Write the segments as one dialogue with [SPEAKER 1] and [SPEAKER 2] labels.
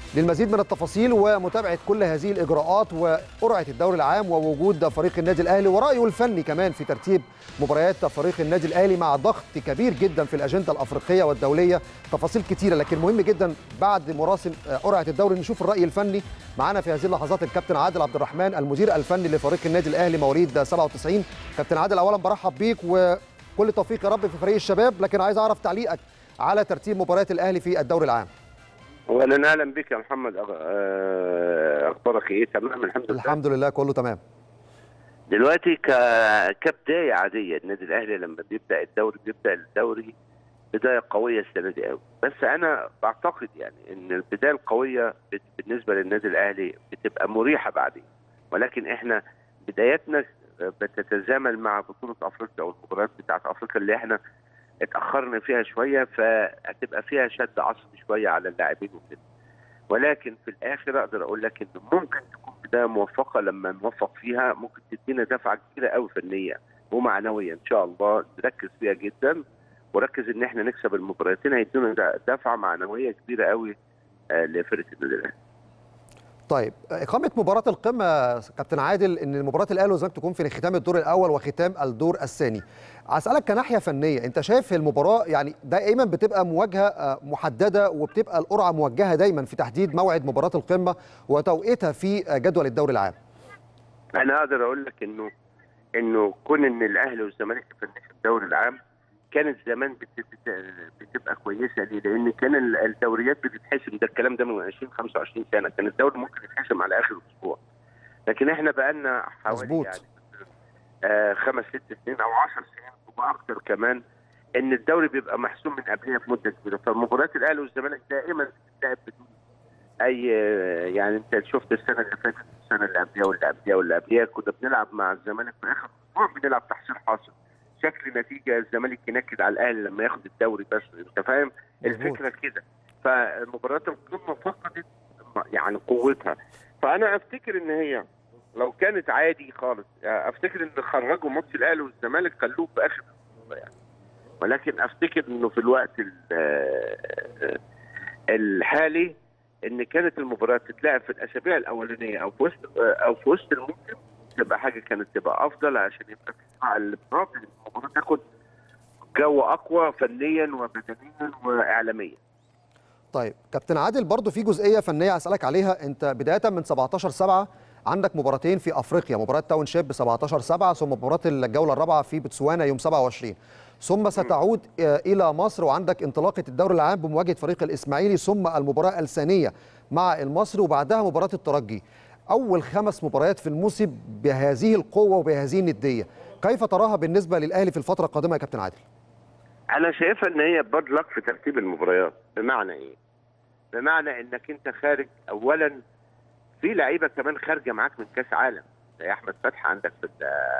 [SPEAKER 1] للمزيد من التفاصيل ومتابعه كل هذه الاجراءات وقرعه الدوري العام ووجود فريق النادي الاهلي ورايه الفني كمان في ترتيب مباريات فريق النادي الاهلي مع ضغط كبير جدا في الاجنده الافريقيه والدوليه تفاصيل كتيره لكن مهم جدا بعد مراسم قرعه الدوري نشوف الراي الفني معانا في هذه اللحظات الكابتن عادل عبد الرحمن المدير الفني لفريق النادي الاهلي مواليد 97 كابتن عادل اولا برحب بيك وكل التوفيق يا رب في فريق الشباب لكن عايز اعرف تعليقك على ترتيب مباريات الاهلي في الدوري العام
[SPEAKER 2] اولا اهلا بك يا محمد اخبارك ايه تمام الحمد لله
[SPEAKER 1] الحمد لله كله تمام
[SPEAKER 2] دلوقتي ك... كبدايه عاديه النادي الاهلي لما بيبدا الدوري بيبدا الدوري بدايه قويه السنه دي قوي بس انا بعتقد يعني ان البدايه القويه بالنسبه للنادي الاهلي بتبقى مريحه بعدين ولكن احنا بدايتنا بتتزامن مع بطوله افريقيا او المباريات بتاعت افريقيا اللي احنا اتاخرنا فيها شويه فهتبقى فيها شد عصبي شويه على اللاعبين وكده ولكن في الاخر اقدر اقول لك ان ممكن تكون بدايه موفقه لما نوفق فيها ممكن تدينا دفعه كبيره قوي فنيه ومعنويه ان شاء الله نركز فيها جدا وركز ان احنا نكسب المباراتين هيدونا دفعه معنويه كبيره قوي لفرقه النادي الاهلي
[SPEAKER 1] طيب إقامة مباراة القمة كابتن عادل إن مباراة الأهلي والزمالك تكون في ختام الدور الأول وختام الدور الثاني. أسألك كناحية فنية، أنت شايف المباراة يعني دائما بتبقى مواجهة محددة وبتبقى القرعة موجهة دايما في تحديد موعد مباراة القمة وتوقيتها في جدول الدوري العام.
[SPEAKER 2] أنا أقدر أقول لك إنه إنه كون إن الأهلي والزمالك في الدوري العام كانت زمان بتبقى كويسه ليه؟ لان كان الدوريات بتتحسم ده الكلام ده من 20 25 سنه كان الدوري ممكن يتحسم على اخر الاسبوع لكن احنا بقى لنا حوالي
[SPEAKER 1] مزبوط.
[SPEAKER 2] يعني آه خمس ست سنين او 10 سنين واكثر كمان ان الدوري بيبقى محسوم من قبلها بمده كبيره فمباريات الاهلي والزمالك دائما بتتلعب بدون اي يعني انت شفت السنه اللي فاتت السنه اللي قبلها واللي قبلها واللي قبلها كنا بنلعب مع الزمالك في اخر اسبوع بنلعب تحصيل حاصل شكل نتيجه الزمالك ينكد على الاهلي لما ياخد الدوري بس انت فاهم الفكره كده فمباريات القمه فقدت يعني قوتها فانا افتكر ان هي لو كانت عادي خالص افتكر ان خرجوا ماتش الاهلي والزمالك خلوه في اخر يعني ولكن افتكر انه في الوقت الحالي ان كانت المباراه تتلعب في الاسابيع الاولانيه او في وسط او في وسط الموسم تبقى حاجه كانت تبقى افضل عشان يبقى في البطولات المباراه تاخد جو اقوى فنيا وبدنيا واعلاميا.
[SPEAKER 1] طيب كابتن عادل برضو في جزئيه فنيه اسالك عليها انت بدايه من 17 7 عندك مباراتين في افريقيا مباراه تاون شيب 17 7 ثم مباراه الجوله الرابعه في بتسوانا يوم 27 ثم ستعود الى مصر وعندك انطلاقه الدوري العام بمواجهه فريق الاسماعيلي ثم المباراه الثانيه مع المصري وبعدها مباراه الترجي اول خمس مباريات في الموسم بهذه القوه وبهذه النديه كيف تراها بالنسبه للاهلي في الفتره القادمه يا كابتن عادل
[SPEAKER 2] انا شايفها ان هي باد لك في ترتيب المباريات بمعنى ايه بمعنى انك انت خارج اولا في لعيبه كمان خارجه معاك من كاس عالم زي احمد فتحي عندك في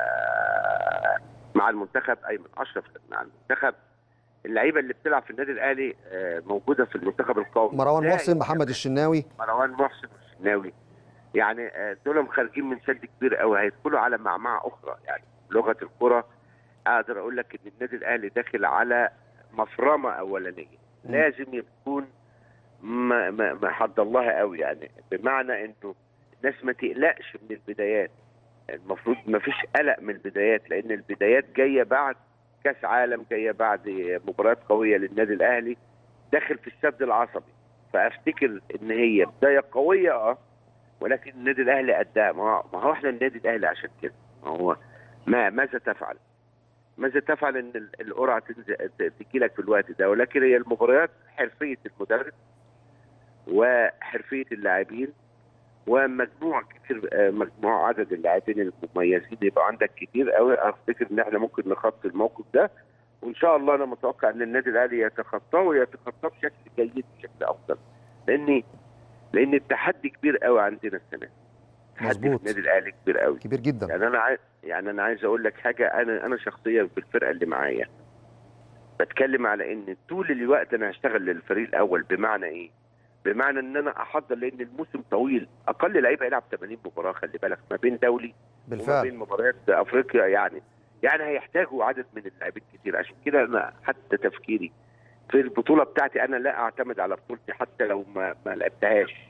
[SPEAKER 2] مع المنتخب ايمن اشرف مع المنتخب اللعيبه اللي بتلعب في النادي الاهلي موجوده في المنتخب القومي
[SPEAKER 1] مروان محسن محمد الشناوي
[SPEAKER 2] مروان محسن والشناوي يعني دول خارجين من سد كبير قوي هيدخلوا على معمعه اخرى يعني لغه الكره اقدر اقول لك ان النادي الاهلي داخل على مفرمه اولانيه لازم يكون ما ما ما حد الله قوي يعني بمعنى انه الناس ما تقلقش من البدايات المفروض ما فيش قلق من البدايات لان البدايات جايه بعد كاس عالم جايه بعد مباريات قويه للنادي الاهلي داخل في السد العصبي فافتكر ان هي بدايه قويه اه ولكن النادي الاهلي قدها ما هو احنا النادي الاهلي عشان كده ما هو ما ماذا تفعل؟ ماذا تفعل ان القرعه تجي لك في الوقت ده ولكن هي المباريات حرفيه المدرب وحرفيه اللاعبين ومجموع كتير مجموع عدد اللاعبين المميزين يبقى عندك كتير قوي افتكر ان احنا ممكن نخطي الموقف ده وان شاء الله انا متوقع ان النادي الاهلي يتخطاه ويتخطاه بشكل جيد بشكل افضل لان لان التحدي كبير قوي عندنا السنه تحدي النادي الاهلي كبير قوي
[SPEAKER 1] كبير جدا
[SPEAKER 2] يعني انا عايز يعني انا عايز اقول لك حاجه انا انا شخصيا في الفرقه اللي معايا بتكلم على ان طول الوقت انا هشتغل للفريق الاول بمعنى ايه؟ بمعنى ان انا احضر لان الموسم طويل اقل لعيبه يلعب 80 مباراه خلي بالك ما بين دولي
[SPEAKER 1] بالفعل
[SPEAKER 2] وما بين مباريات افريقيا يعني يعني هيحتاجوا عدد من اللاعبين كتير عشان كده انا حتى تفكيري في البطوله بتاعتي انا لا اعتمد على بطولتي حتى لو ما ما لعبتهاش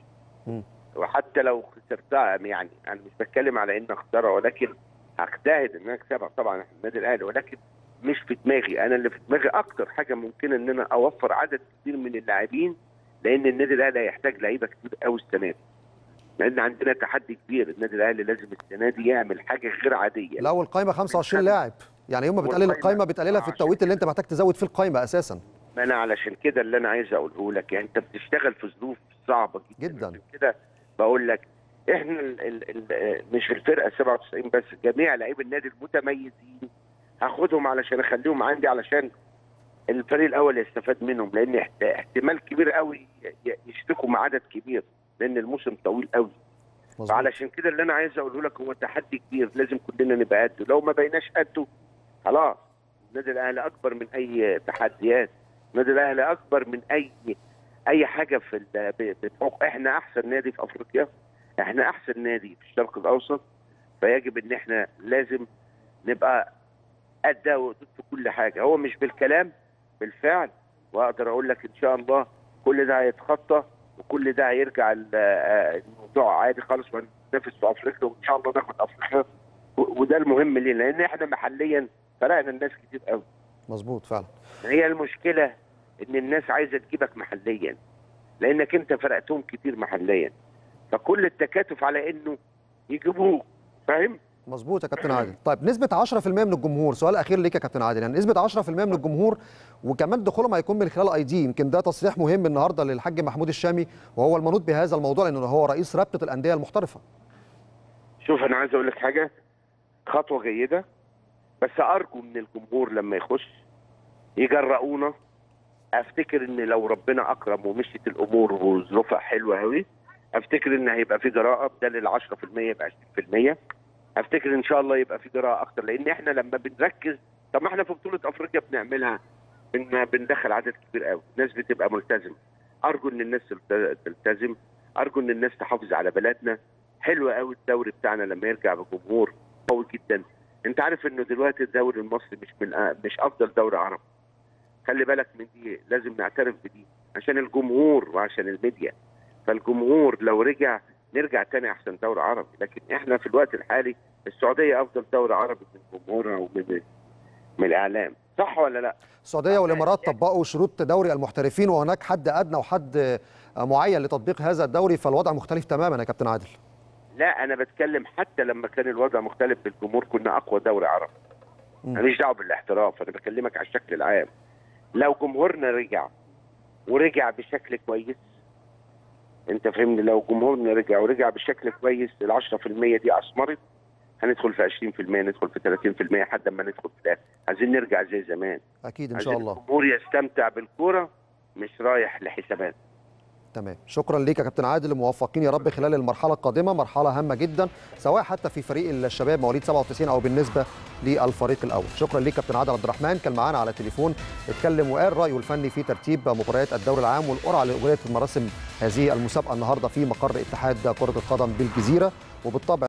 [SPEAKER 1] مم.
[SPEAKER 2] وحتى لو خسرتها يعني انا مش بتكلم على ان اخسرها ولكن هجتهد ان انا اكسبها طبعا إحنا النادي الاهلي ولكن مش في دماغي انا اللي في دماغي اكتر حاجه ممكن ان انا اوفر عدد كبير من اللاعبين لان النادي الاهلي هيحتاج لعيبه كتير قوي السنه دي لان عندنا تحدي كبير النادي الاهلي لازم السنه دي يعمل حاجه غير عاديه
[SPEAKER 1] لا والقايمه 25 لاعب يعني يوم ما بتقلل
[SPEAKER 2] والقايمة
[SPEAKER 1] القايمه بتقللها في التوقيت اللي انت محتاج تزود فيه القايمه اساسا
[SPEAKER 2] ما انا علشان كده اللي انا عايز اقوله لك يعني انت بتشتغل في ظروف صعبه جدا
[SPEAKER 1] جداً.
[SPEAKER 2] عشان كده بقول لك احنا ال ال ال مش الفرقه 97 بس جميع لعيب النادي المتميزين هاخدهم علشان اخليهم عندي علشان الفريق الاول يستفاد منهم لان احت- احتمال كبير قوي ي- يشتكوا مع عدد كبير لان الموسم طويل قوي
[SPEAKER 1] مظبوط
[SPEAKER 2] فعلشان كده اللي انا عايز اقوله لك هو تحدي كبير لازم كلنا نبقى قده لو ما بقيناش قده خلاص النادي الاهلي اكبر من اي تحديات النادي الاهلي اكبر من اي اي حاجه في ال- ب- بتحق احنا احسن نادي في افريقيا احنا احسن نادي في الشرق الاوسط فيجب ان احنا لازم نبقى قد وقدود في كل حاجه هو مش بالكلام بالفعل واقدر اقول لك ان شاء الله كل ده هيتخطى وكل ده هيرجع ال- آه، الموضوع عادي خالص وننافس في افريقيا وان شاء الله ناخد افريقيا و- وده المهم لينا لان احنا محليا فرقنا الناس كتير قوي
[SPEAKER 1] مظبوط فعلا
[SPEAKER 2] هي المشكله ان الناس عايزه تجيبك محليا لانك انت فرقتهم كتير محليا فكل التكاتف على انه يجيبوك فاهم
[SPEAKER 1] مظبوط يا كابتن عادل طيب نسبة 10% من الجمهور سؤال أخير ليك يا كابتن عادل يعني نسبة 10% من الجمهور وكمان دخولهم هيكون من خلال اي دي يمكن ده تصريح مهم النهارده للحاج محمود الشامي وهو المنوط بهذا الموضوع لأنه هو رئيس رابطة الأندية المحترفة
[SPEAKER 2] شوف انا عايز اقول لك حاجه خطوه جيده بس ارجو من الجمهور لما يخش يجرؤونا افتكر ان لو ربنا اكرم ومشيت الامور وظروفها حلوه قوي افتكر ان هيبقى في جراءه بدل ال 10% يبقى 20% افتكر ان شاء الله يبقى في جراءه اكتر لان احنا لما بنركز طب ما احنا في بطوله افريقيا بنعملها بن بندخل عدد كبير قوي الناس بتبقى ملتزمه ارجو ان الناس تلت- تلتزم ارجو ان الناس تحافظ على بلدنا حلو قوي الدوري بتاعنا لما يرجع بجمهور قوي جدا انت عارف انه دلوقتي الدوري المصري مش من أ- مش افضل دوري عربي خلي بالك من دي لازم نعترف بدي عشان الجمهور وعشان الميديا فالجمهور لو رجع نرجع تاني احسن دوري عربي لكن احنا في الوقت الحالي السعوديه افضل دوري عربي من جمهورها ومن من الاعلام صح ولا لا
[SPEAKER 1] السعودية والإمارات طبقوا شروط دوري المحترفين وهناك حد أدنى وحد معين لتطبيق هذا الدوري فالوضع مختلف تماما يا كابتن عادل
[SPEAKER 2] لا انا بتكلم حتى لما كان الوضع مختلف بالجمهور كنا اقوى دوري عربي
[SPEAKER 1] مم.
[SPEAKER 2] ماليش دعوه بالاحتراف انا بكلمك على الشكل العام لو جمهورنا رجع ورجع بشكل كويس انت فهمني لو جمهورنا رجع ورجع بشكل كويس ال 10% دي اثمرت هندخل في 20% ندخل في 30% لحد ما ندخل في الاخر عايزين نرجع زي زمان
[SPEAKER 1] أكيد إن شاء
[SPEAKER 2] عايزين
[SPEAKER 1] الله
[SPEAKER 2] الجمهور يستمتع بالكوره مش رايح لحسابات
[SPEAKER 1] تمام شكرا ليك يا كابتن عادل موفقين يا رب خلال المرحله القادمه مرحله هامه جدا سواء حتى في فريق الشباب مواليد 97 او بالنسبه للفريق الاول شكرا ليك كابتن عادل عبد الرحمن كان معانا على تليفون اتكلم وقال رايه الفني في ترتيب مباريات الدوري العام والقرعه لاجريه مراسم هذه المسابقه النهارده في مقر اتحاد كره القدم بالجزيره وبالطبع